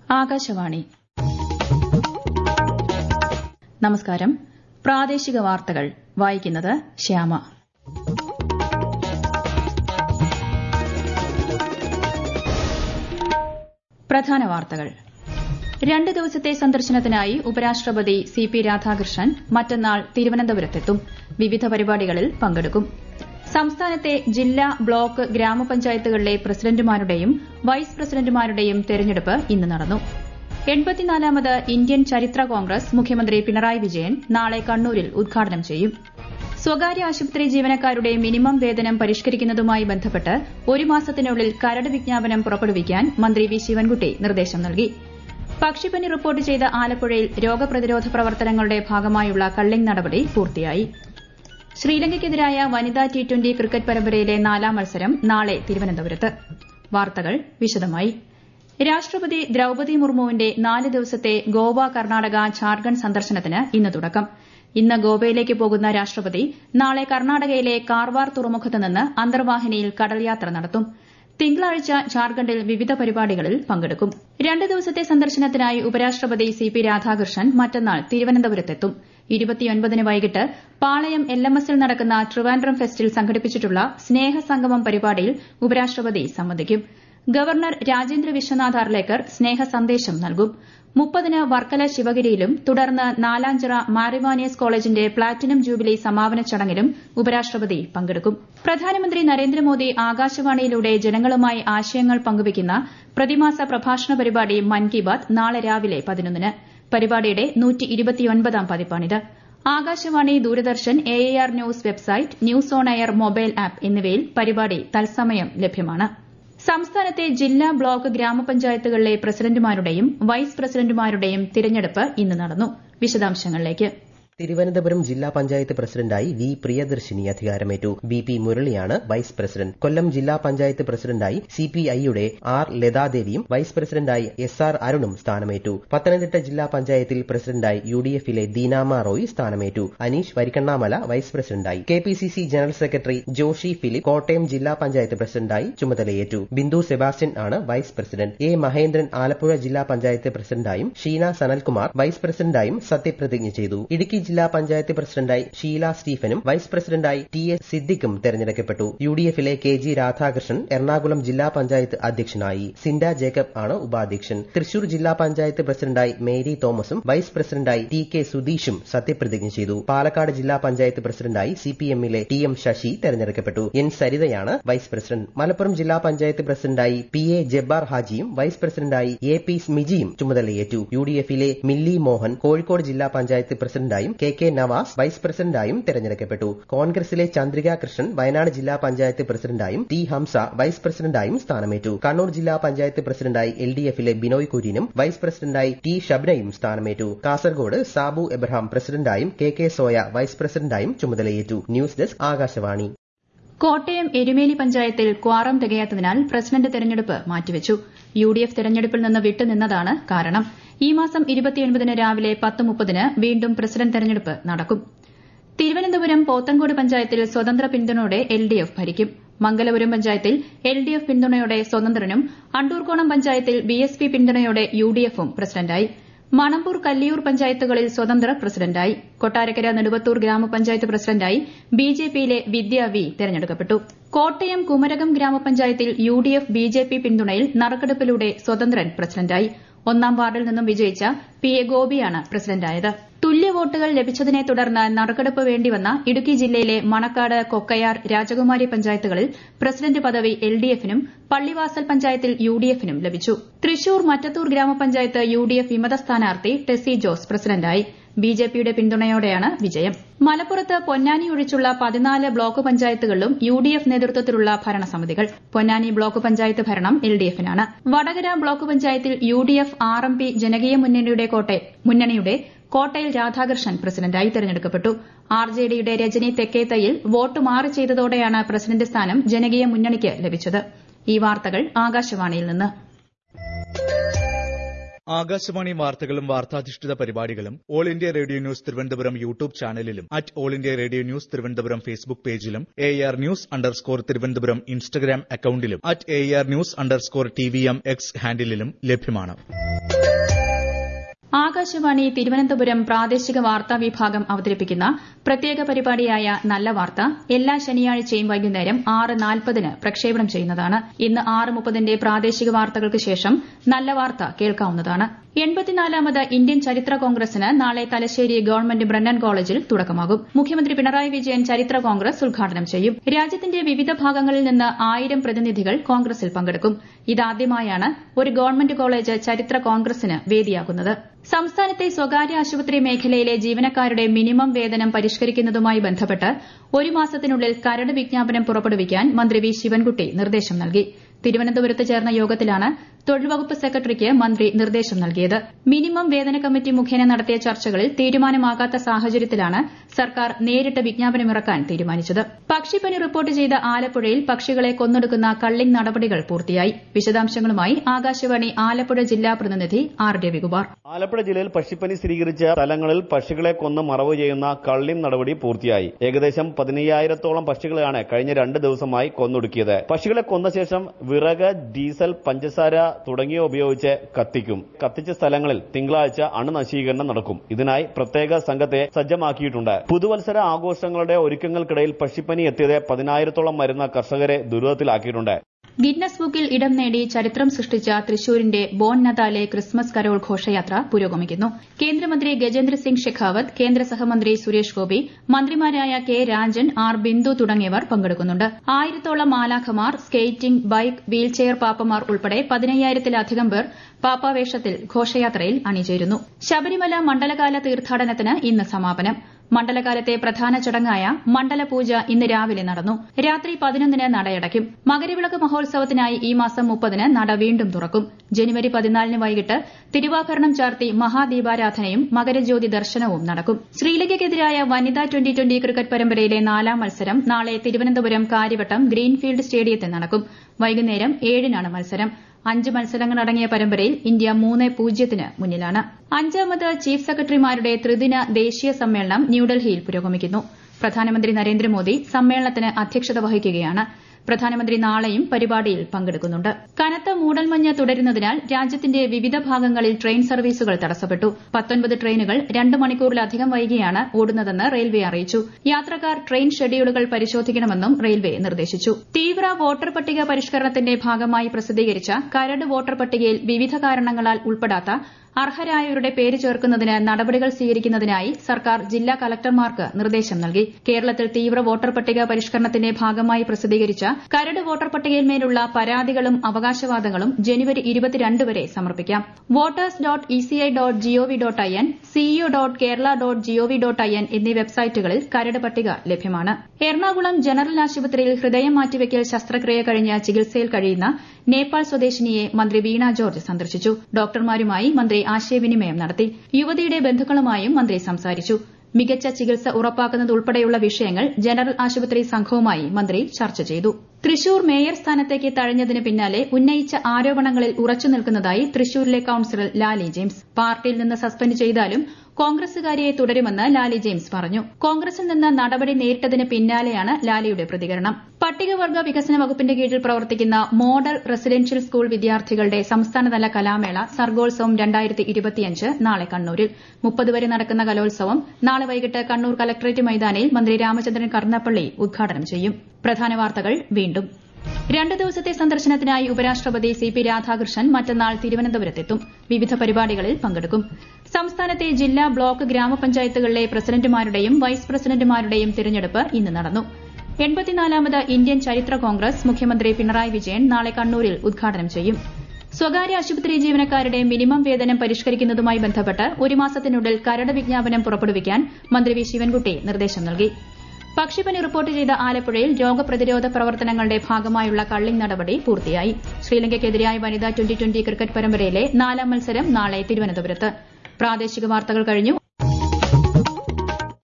ആകാശവാണി നമസ്കാരം പ്രാദേശിക വാർത്തകൾ വായിക്കുന്നത് ശ്യാമ പ്രധാന വാർത്തകൾ രണ്ട് ദിവസത്തെ സന്ദർശനത്തിനായി ഉപരാഷ്ട്രപതി സി പി രാധാകൃഷ്ണൻ മറ്റന്നാൾ തിരുവനന്തപുരത്തെത്തും വിവിധ പരിപാടികളിൽ പങ്കെടുക്കും സംസ്ഥാനത്തെ ജില്ലാ ബ്ലോക്ക് ഗ്രാമപഞ്ചായത്തുകളിലെ പ്രസിഡന്റുമാരുടെയും വൈസ് പ്രസിഡന്റുമാരുടെയും തെരഞ്ഞെടുപ്പ് ഇന്ന് നടന്നു എൺപത്തിനാലാമത് ഇന്ത്യൻ ചരിത്ര കോൺഗ്രസ് മുഖ്യമന്ത്രി പിണറായി വിജയൻ നാളെ കണ്ണൂരിൽ ഉദ്ഘാടനം ചെയ്യും സ്വകാര്യ ആശുപത്രി ജീവനക്കാരുടെ മിനിമം വേതനം പരിഷ്കരിക്കുന്നതുമായി ബന്ധപ്പെട്ട് ഒരു മാസത്തിനുള്ളിൽ കരട് വിജ്ഞാപനം പുറപ്പെടുവിക്കാൻ മന്ത്രി വി ശിവൻകുട്ടി നിർദ്ദേശം നൽകി പക്ഷിപ്പനി റിപ്പോർട്ട് ചെയ്ത ആലപ്പുഴയിൽ രോഗപ്രതിരോധ പ്രവർത്തനങ്ങളുടെ ഭാഗമായുള്ള കള്ളിംഗ് നടപടി പൂർത്തിയായി ശ്രീലങ്കയ്ക്കെതിരായ വനിതാ ടി ട്വന്റി ക്രിക്കറ്റ് പരമ്പരയിലെ നാലാം മത്സരം നാളെ തിരുവനന്തപുരത്ത് വാർത്തകൾ വിശദമായി രാഷ്ട്രപതി ദ്രൌപതി മുർമുവിന്റെ നാല് ദിവസത്തെ ഗോവ കർണാടക ഝാർഖണ്ഡ് സന്ദർശനത്തിന് ഇന്ന് തുടക്കം ഇന്ന് ഗോവയിലേക്ക് പോകുന്ന രാഷ്ട്രപതി നാളെ കർണാടകയിലെ കാർവാർ തുറമുഖത്ത് നിന്ന് അന്തർവാഹിനിയിൽ കടൽയാത്ര നടത്തും തിങ്കളാഴ്ച ഝാർഖണ്ഡിൽ വിവിധ പരിപാടികളിൽ പങ്കെടുക്കും രണ്ട് ദിവസത്തെ സന്ദർശനത്തിനായി ഉപരാഷ്ട്രപതി സി പി രാധാകൃഷ്ണൻ മറ്റന്നാൾ തിരുവനന്തപുരത്തെത്തും ഇരുപത്തിയൊൻപതിന് വൈകിട്ട് പാളയം എൽ എം എസിൽ നടക്കുന്ന ട്രിവാൻഡ്രം ഫെസ്റ്റിൽ സംഘടിപ്പിച്ചിട്ടുള്ള സ്നേഹസംഗമം പരിപാടിയിൽ ഉപരാഷ്ട്രപതി സംബന്ധിക്കും ഗവർണർ രാജേന്ദ്ര വിശ്വനാഥ് അർലേക്കർ സ്നേഹ സന്ദേശം നൽകും മുപ്പതിന് വർക്കല ശിവഗിരിയിലും തുടർന്ന് നാലാഞ്ചിറ മാറിവാനിയസ് കോളേജിന്റെ പ്ലാറ്റിനം ജൂബിലി സമാപന ചടങ്ങിലും ഉപരാഷ്ട്രപതി പങ്കെടുക്കും പ്രധാനമന്ത്രി നരേന്ദ്രമോദി ആകാശവാണിയിലൂടെ ജനങ്ങളുമായി ആശയങ്ങൾ പങ്കുവയ്ക്കുന്ന പ്രതിമാസ പ്രഭാഷണ പരിപാടി മൻ കി ബാത് നാളെ രാവിലെ പതിനൊന്നിന് പരിപാടിയുടെ പതിപ്പാണിത് Akashvani Doordarshan A R news website news on air mobile app എന്നിവയിൽ പരിപാടി തത്സമയം ലഭ്യമാണ് സംസ്ഥാനത്തെ ജില്ലാ ബ്ലോക്ക് ഗ്രാമപഞ്ചായത്തുകളിലെ പ്രസിഡന്റുമാരുടെയും വൈസ് പ്രസിഡന്റുമാരുടെയും തിരഞ്ഞെടുപ്പ് ഇന്ന് നടന്നു വിശദാംശങ്ങളിലേക്ക് തിരുവനന്തപുരം ജില്ലാ പഞ്ചായത്ത് പ്രസിഡന്റായി വി പ്രിയദർശിനി അധികാരമേറ്റു ബി പി മുരളിയാണ് വൈസ് പ്രസിഡന്റ് കൊല്ലം ജില്ലാ പഞ്ചായത്ത് പ്രസിഡന്റായി സി പി ഐയുടെ ആർ ലതാദേവിയും വൈസ് പ്രസിഡന്റായി എസ് ആർ അരുണും സ്ഥാനമേറ്റു പത്തനംതിട്ട ജില്ലാ പഞ്ചായത്തിൽ പ്രസിഡന്റായി യു ഡി എഫിലെ ദീനാമ റോയ് സ്ഥാനമേറ്റു അനീഷ് വരിക്കണ്ണാമല വൈസ് പ്രസിഡന്റായി K P C C general secretary Joshy Philip Kottayam ജില്ലാ പഞ്ചായത്ത് പ്രസിഡന്റായി ചുമതലയേറ്റു ബിന്ദു സെബാസ്റ്റ്യൻ ആണ് vice president A Mahendran Alappuzha ജില്ലാ പഞ്ചായത്ത് പ്രസിഡന്റായും ഷീന സനൽകുമാർ വൈസ് പ്രസിഡന്റായും സത്യപ്രതിജ്ഞ ചെയ്തു ഇടുക്കി ജില്ലാ പഞ്ചായത്ത് പ്രസിഡന്റായി ഷീല സ്റ്റീഫനും വൈസ് പ്രസിഡന്റായി ടി എസ് സിദ്ദിഖും തെരഞ്ഞെടുക്കപ്പെട്ടു യു ഡി എഫിലെ കെ ജി രാധാകൃഷ്ണൻ എറണാകുളം ജില്ലാ പഞ്ചായത്ത് അധ്യക്ഷനായി സിൻഡ ജേക്കബ് ആണ് ഉപാധ്യക്ഷൻ തൃശൂർ ജില്ലാ പഞ്ചായത്ത് പ്രസിഡന്റായി മേരി തോമസും വൈസ് പ്രസിഡന്റായി ടി കെ സുധീഷും സത്യപ്രതിജ്ഞ ചെയ്തു പാലക്കാട് ജില്ലാ പഞ്ചായത്ത് പ്രസിഡന്റായി സി പി എമ്മിലെ ടി എം ശശി തെരഞ്ഞെടുക്കപ്പെട്ടു എൻ സരിതയാണ് വൈസ് പ്രസിഡന്റ് മലപ്പുറം ജില്ലാ പഞ്ചായത്ത് പ്രസിഡന്റായി പി എ ജബ്ബാർ ഹാജിയും വൈസ് പ്രസിഡന്റായി എ പി സ്മിജിയും ചുമതലയേറ്റു യു ഡി എഫിലെ മില്ലി മോഹൻ കോഴിക്കോട് ജില്ലാ പഞ്ചായത്ത് പ്രസിഡന്റായും കെ കെ നവാസ് വൈസ് പ്രസിഡന്റായും തെരഞ്ഞെടുക്കപ്പെട്ടു കോൺഗ്രസിലെ ചന്ദ്രിക കൃഷ്ണൻ വയനാട് ജില്ലാ പഞ്ചായത്ത് പ്രസിഡന്റായും ടി ഹംസ വൈസ് പ്രസിഡന്റായും സ്ഥാനമേറ്റു കണ്ണൂർ ജില്ലാ പഞ്ചായത്ത് പ്രസിഡന്റായി എൽ ഡി എഫിലെ ബിനോയ് കുര്യനും വൈസ് പ്രസിഡന്റായി ടി ഷബ്നയും സ്ഥാനമേറ്റു കാസർഗോഡ് സാബു എബ്രഹാം പ്രസിഡന്റായും കെ കെ സോയ വൈസ് പ്രസിഡന്റായും ചുമതലയേറ്റു ന്യൂസ് ഡെസ്ക് ആകാശവാണി കോട്ടയം എരുമേലി പഞ്ചായത്തിൽ ക്വാറം തികയാത്തതിനാൽ പ്രസിഡന്റ് തെരഞ്ഞെടുപ്പ് മാറ്റിവച്ചു യു ഡി എഫ് തെരഞ്ഞെടുപ്പിൽ നിന്ന് വിട്ടുനിന്നതാണ് കാരണം ഈ മാസം ഇരുപത്തിയൊൻപതിന് രാവിലെ പത്ത് മുപ്പതിന് വീണ്ടും പ്രസിഡന്റ് തെരഞ്ഞെടുപ്പ് നടക്കും തിരുവനന്തപുരം പോത്തങ്കോട് പഞ്ചായത്തിൽ സ്വതന്ത്ര പിന്തുണയോടെ എൽ ഡി എഫ് ഭരിക്കും മംഗലപുരം പഞ്ചായത്തിൽ എൽ ഡി എഫ് പിന്തുണയോടെ സ്വതന്ത്രനും അണ്ടൂർക്കോണം പഞ്ചായത്തിൽ ബി എസ് പി പിന്തുണയോടെ യു ഡി എഫും പ്രസിഡന്റായി മണമ്പൂർ കല്ലിയൂർ പഞ്ചായത്തുകളിൽ സ്വതന്ത്ര പ്രസിഡന്റായി കൊട്ടാരക്കര നെടുവത്തൂർ ഗ്രാമപഞ്ചായത്ത് പ്രസിഡന്റായി ബി ജെ പിയിലെ വിദ്യ വി തെരഞ്ഞെടുക്കപ്പെട്ടു കോട്ടയം കുമരകം ഗ്രാമപഞ്ചായത്തിൽ U D F B J P പിന്തുണയിൽ നറുക്കെടുപ്പിലൂടെ സ്വതന്ത്രൻ പ്രസിഡന്റായി ഒന്നാം വാർഡിൽ നിന്നും വിജയിച്ച പി എ ഗോപിയാണ് പ്രസിഡന്റായത് തുല്യ വോട്ടുകൾ ലഭിച്ചതിനെ തുടർന്ന് നറുക്കെടുപ്പ് വേണ്ടിവന്ന ഇടുക്കി ജില്ലയിലെ മണക്കാട് കൊക്കയാർ രാജകുമാരി പഞ്ചായത്തുകളിൽ പ്രസിഡന്റ് പദവി എൽ ഡി എഫിനും പള്ളിവാസൽ പഞ്ചായത്തിൽ യു ഡി എഫിനും ലഭിച്ചു തൃശൂർ മറ്റത്തൂർ ഗ്രാമപഞ്ചായത്ത് യു ഡി എഫ് വിമത സ്ഥാനാർത്ഥി ടെസി ജോസ് പ്രസിഡന്റായി ബി ജെ പിയുടെ പിന്തുണയോടെയാണ് വിജയം മലപ്പുറത്ത് പൊന്നാനി ഒഴിച്ചുള്ള പതിനാല് ബ്ലോക്ക് പഞ്ചായത്തുകളിലും യു ഡി എഫ് നേതൃത്വത്തിലുള്ള ഭരണസമിതികൾ പൊന്നാനി ബ്ലോക്ക് പഞ്ചായത്ത് ഭരണം എൽ ഡി എഫിനാണ് വടകര ബ്ലോക്ക് പഞ്ചായത്തിൽ U D F R M P ജനകീയ മുന്നണിയുടെ കോട്ടയിൽ രാധാകൃഷ്ണൻ പ്രസിഡന്റായി തെരഞ്ഞെടുക്കപ്പെട്ടു ആർ ജെ ഡിയുടെ രജനി തെക്കേത്തയിൽ വോട്ട് മാറി ചെയ്തതോടെയാണ് പ്രസിഡന്റ് സ്ഥാനം ജനകീയ മുന്നണിക്ക് ലഭിച്ചത് ഈ വാർത്തകൾ ആകാശവാണിയിൽ നിന്ന് ആകാശവാണി വാർത്തകളും വാർത്താധിഷ്ഠിത പരിപാടികളും all India radio news Thiruvananthapuram YouTube ചാനലിലും at all India radio news Thiruvananthapuram Facebook പേജിലും A R news underscore Thiruvananthapuram Instagram അക്കൌണ്ടിലും at A R news underscore T V M X ഹാൻഡിലും ലഭ്യമാണ് ആകാശവാണി തിരുവനന്തപുരം പ്രാദേശിക വാർത്താ വിഭാഗം അവതരിപ്പിക്കുന്ന പ്രത്യേക പരിപാടിയായ നല്ല വാർത്ത എല്ലാ ശനിയാഴ്ചയും വൈകുന്നേരം ആറ് നാൽപ്പതിന് പ്രക്ഷേപണം ചെയ്യുന്നതാണ് ഇന്ന് ആറ് മുപ്പതിന്റെ പ്രാദേശിക വാർത്തകൾക്ക് ശേഷം നല്ല വാർത്ത കേൾക്കാവുന്നതാണ് എൺപത്തിനാലാമത് ഇന്ത്യൻ ചരിത്ര കോൺഗ്രസിന് നാളെ തലശ്ശേരി ഗവൺമെന്റ് ബ്രണ്ണൻ കോളേജിൽ തുടക്കമാകും മുഖ്യമന്ത്രി പിണറായി വിജയൻ ചരിത്ര കോൺഗ്രസ് ഉദ്ഘാടനം ചെയ്യും രാജ്യത്തിന്റെ വിവിധ ഭാഗങ്ങളിൽ നിന്ന് ആയിരം പ്രതിനിധികൾ കോൺഗ്രസിൽ പങ്കെടുക്കും ഇതാദ്യമായാണ് ഒരു ഗവൺമെന്റ് കോളേജ് ചരിത്ര കോൺഗ്രസിന് വേദിയാകുന്നത് സംസ്ഥാനത്തെ സ്വകാര്യ ആശുപത്രി മേഖലയിലെ ജീവനക്കാരുടെ മിനിമം വേതനം പരിഷ്കരിക്കുന്നതുമായി ബന്ധപ്പെട്ട് ഒരു മാസത്തിനുള്ളിൽ കരട് വിജ്ഞാപനം പുറപ്പെടുവിക്കാൻ മന്ത്രി വി ശിവൻകുട്ടി നിർദ്ദേശം നൽകി തിരുവനന്തപുരത്ത് ചേർന്ന യോഗത്തിലാണ് തൊഴിൽ വകുപ്പ് സെക്രട്ടറിക്ക് മന്ത്രി നിർദ്ദേശം നൽകിയത് മിനിമം വേതന കമ്മിറ്റി മുഖേന നടത്തിയ ചർച്ചകളിൽ തീരുമാനമാകാത്ത സാഹചര്യത്തിലാണ് സർക്കാർ നേരിട്ട് വിജ്ഞാപനമിറക്കാൻ തീരുമാനിച്ചത് പക്ഷിപ്പനി റിപ്പോർട്ട് ചെയ്ത ആലപ്പുഴയിൽ പക്ഷികളെ കൊന്നൊടുക്കുന്ന കള്ളിംഗ് നടപടികൾ പൂർത്തിയായി വിശദാംശങ്ങളുമായി ആകാശവാണി ആലപ്പുഴ ജില്ലാ പ്രതിനിധി ആർ രവികുമാർ ആലപ്പുഴ ജില്ലയിൽ പക്ഷിപ്പനി സ്ഥിരീകരിച്ച സ്ഥലങ്ങളിൽ പക്ഷികളെ കൊന്ന് മറവ് ചെയ്യുന്ന കള്ളിം നടപടി പൂർത്തിയായി ഏകദേശം പതിനയ്യായിരത്തോളം പക്ഷികളെയാണ് കഴിഞ്ഞ രണ്ട് ദിവസമായി കൊന്നൊടുക്കിയത് പക്ഷികളെ കൊന്ന ശേഷം വിറക് ഡീസൽ പഞ്ചസാര തുടങ്ങിയവ ഉപയോഗിച്ച് കത്തിക്കും കത്തിച്ച സ്ഥലങ്ങളിൽ തിങ്കളാഴ്ച അണുനശീകരണം നടക്കും ഇതിനായി പ്രത്യേക സംഘത്തെ സജ്ജമാക്കിയിട്ടുണ്ട് പുതുവത്സര ആഘോഷങ്ങളുടെ ഒരുക്കങ്ങൾക്കിടയിൽ പക്ഷിപ്പനി എത്തിയത് പതിനായിരത്തോളം വരുന്ന കർഷകരെ ദുരിതത്തിലാക്കിയിട്ടുണ്ട് ഗിന്നസ് ബുക്കിൽ ഇടം നേടി ചരിത്രം സൃഷ്ടിച്ച തൃശൂരിന്റെ ബോൺ നതാലെ ക്രിസ്മസ് കരോൾ ഘോഷയാത്ര പുരോഗമിക്കുന്നു കേന്ദ്രമന്ത്രി ഗജേന്ദ്ര സിംഗ് ഷെഖാവത്ത് കേന്ദ്ര സഹമന്ത്രി സുരേഷ് ഗോപി മന്ത്രിമാരായ കെ രാജൻ ആർ ബിന്ദു തുടങ്ങിയവർ പങ്കെടുക്കുന്നുണ്ട് ആയിരത്തോളം മാലാഖമാർ സ്കേറ്റിംഗ് ബൈക്ക് വീൽചെയർ പാപ്പമാർ ഉൾപ്പെടെ പതിനയ്യായിരത്തിലധികം പേർ പാപ്പാവേഷത്തിൽ ഘോഷയാത്രയിൽ അണിചേരുന്നു ശബരിമല മണ്ഡലകാല തീർത്ഥാടനത്തിന് ഇന്ന് സമാപനം മണ്ഡലകാലത്തെ പ്രധാന ചടങ്ങായ മണ്ഡലപൂജ ഇന്ന് രാവിലെ നടന്നു രാത്രി പതിനൊന്നിന് നടയടയ്ക്കും മകരവിളക്ക് മഹോത്സവത്തിനായി ഈ മാസം മുപ്പതിന് നട വീണ്ടും തുറക്കും ജനുവരി പതിനാലിന് വൈകിട്ട് തിരുവാഭരണം ചാർത്തി മഹാദീപാരാധനയും മകരജ്യോതി ദർശനവും നടക്കും ശ്രീലങ്കയ്ക്കെതിരായ വനിതാ ട്വന്റി ട്വന്റി ക്രിക്കറ്റ് പരമ്പരയിലെ നാലാം മത്സരം നാളെ തിരുവനന്തപുരം കാര്യവട്ടം ഗ്രീൻഫീൽഡ് സ്റ്റേഡിയത്തിൽ നടക്കും വൈകുന്നേരം ഏഴിനാണ് മത്സരം അഞ്ച് മത്സരങ്ങളടങ്ങിയ പരമ്പരയിൽ ഇന്ത്യ മൂന്ന് പൂജ്യത്തിന് മുന്നിലാണ് അഞ്ചാമത് ചീഫ് സെക്രട്ടറിമാരുടെ ത്രിദിന ദേശീയ സമ്മേളനം ന്യൂഡൽഹിയിൽ പുരോഗമിക്കുന്നു പ്രധാനമന്ത്രി നരേന്ദ്രമോദി സമ്മേളനത്തിന് അധ്യക്ഷത വഹിക്കുകയാണ് പ്രധാനമന്ത്രി നാളെയും പരിപാടിയിൽ പങ്കെടുക്കുന്നുണ്ട് കനത്ത മൂടൽമഞ്ഞ് തുടരുന്നതിനാൽ രാജ്യത്തിന്റെ വിവിധ ഭാഗങ്ങളിൽ ട്രെയിൻ സർവീസുകൾ തടസ്സപ്പെട്ടു പത്തൊൻപത് ട്രെയിനുകൾ രണ്ട് മണിക്കൂറിലധികം വൈകിയാണ് ഓടുന്നതെന്ന് റെയിൽവേ അറിയിച്ചു യാത്രക്കാർ ട്രെയിൻ ഷെഡ്യൂളുകൾ പരിശോധിക്കണമെന്നും റെയിൽവേ നിർദ്ദേശിച്ചു തീവ്ര വോട്ടർ പട്ടിക പരിഷ്കരണത്തിന്റെ ഭാഗമായി പ്രസിദ്ധീകരിച്ച കരട് വോട്ടർ പട്ടികയിൽ വിവിധ കാരണങ്ങളാൽ ഉൾപ്പെടാത്ത അർഹരായവരുടെ പേര് ചേർക്കുന്നതിന് നടപടികൾ സ്വീകരിക്കുന്നതിനായി സർക്കാർ ജില്ലാ കലക്ടർമാർക്ക് നിർദ്ദേശം നൽകി കേരളത്തിൽ തീവ്ര വോട്ടർ പട്ടിക പരിഷ്കരണത്തിന്റെ ഭാഗമായി പ്രസിദ്ധീകരിച്ച കരട് വോട്ടർ പട്ടികയിന്മേലുള്ള പരാതികളും അവകാശവാദങ്ങളും ജനുവരി ഇരുപത്തിരണ്ട് വരെ സമർപ്പിക്കാം voters dot ECI dot G O V dot I N CEO dot Kerala dot G O V dot I N എന്നീ വെബ്സൈറ്റുകളിൽ കരട് പട്ടിക ലഭ്യമാണ് എറണാകുളം ജനറൽ ആശുപത്രിയിൽ ഹൃദയം മാറ്റിവെക്കൽ ശസ്ത്രക്രിയ കഴിഞ്ഞ് ചികിത്സയിൽ കഴിയുന്ന നേപ്പാൾ സ്വദേശിനിയെ മന്ത്രി വീണ ജോർജ് സന്ദർശിച്ചു ഡോക്ടർമാരുമായി മന്ത്രി ആശയവിനിമയം നടത്തി യുവതിയുടെ ബന്ധുക്കളുമായും മന്ത്രി സംസാരിച്ചു മികച്ച ചികിത്സ ഉറപ്പാക്കുന്നതുൾപ്പെടെയുള്ള വിഷയങ്ങൾ ജനറൽ ആശുപത്രി സംഘവുമായി മന്ത്രി ചർച്ച ചെയ്തു തൃശൂർ മേയർ സ്ഥാനത്തേക്ക് തഴഞ്ഞതിന് പിന്നാലെ ഉന്നയിച്ച ആരോപണങ്ങളിൽ ഉറച്ചു നിൽക്കുന്നതായി തൃശൂരിലെ കൌൺസിലർ ലാലി ജെയിംസ് പാർട്ടിയിൽ നിന്ന് സസ്പെൻഡ് ചെയ്താലും കോൺഗ്രസുകാരിയെ തുടരുമെന്ന് ലാലി ജെയിംസ് പറഞ്ഞു കോൺഗ്രസിൽ നിന്ന് നടപടി നേരിട്ടതിന് പിന്നാലെയാണ് ലാലിയുടെ പ്രതികരണം പട്ടികവർഗ വികസന വകുപ്പിന്റെ കീഴിൽ പ്രവർത്തിക്കുന്ന മോഡൽ റെസിഡൻഷ്യൽ സ്കൂൾ വിദ്യാർത്ഥികളുടെ സംസ്ഥാനതല കലാമേള സർഗോത്സവം നാളെ കണ്ണൂരിൽ മുപ്പത് വരെ നടക്കുന്ന കലോത്സവം നാളെ വൈകിട്ട് കണ്ണൂർ കലക്ടറേറ്റ് മൈതാനിയിൽ മന്ത്രി രാമചന്ദ്രൻ കർണപ്പള്ളി ഉദ്ഘാടനം ചെയ്യും പ്രധാന വാർത്തകൾ വീണ്ടും രണ്ട് ദിവസത്തെ സന്ദർശനത്തിനായി ഉപരാഷ്ട്രപതി സി പി രാധാകൃഷ്ണൻ മറ്റന്നാൾ തിരുവനന്തപുരത്തെത്തും വിവിധ പരിപാടികളിൽ പങ്കെടുക്കും സംസ്ഥാനത്തെ ജില്ലാ ബ്ലോക്ക് ഗ്രാമപഞ്ചായത്തുകളിലെ പ്രസിഡന്റുമാരുടെയും വൈസ് പ്രസിഡന്റുമാരുടെയും തിരഞ്ഞെടുപ്പ് ഇന്ന് നടന്നു എൺപത്തിനാലാമത് ഇന്ത്യൻ ചരിത്ര കോൺഗ്രസ് മുഖ്യമന്ത്രി പിണറായി വിജയൻ നാളെ കണ്ണൂരിൽ ഉദ്ഘാടനം ചെയ്യും സ്വകാര്യ ആശുപത്രി ജീവനക്കാരുടെ മിനിമം വേതനം പരിഷ്കരിക്കുന്നതുമായി ബന്ധപ്പെട്ട് ഒരു മാസത്തിനുള്ളിൽ കരട് വിജ്ഞാപനം പുറപ്പെടുവിക്കാൻ മന്ത്രി വി ശിവൻകുട്ടി നിർദ്ദേശം നൽകി പക്ഷിപ്പനി റിപ്പോർട്ട് ചെയ്ത ആലപ്പുഴയിൽ രോഗപ്രതിരോധ പ്രവർത്തനങ്ങളുടെ ഭാഗമായുള്ള കള്ളിംഗ് നടപടി പൂർത്തിയായി ശ്രീലങ്കയ്ക്കെതിരായ വനിതാ ട്വന്റി ട്വന്റി ക്രിക്കറ്റ് പരമ്പരയിലെ നാലാം മത്സരം നാളെ തിരുവനന്തപുരത്ത് പ്രാദേശിക വാർത്തകൾ കഴിഞ്ഞു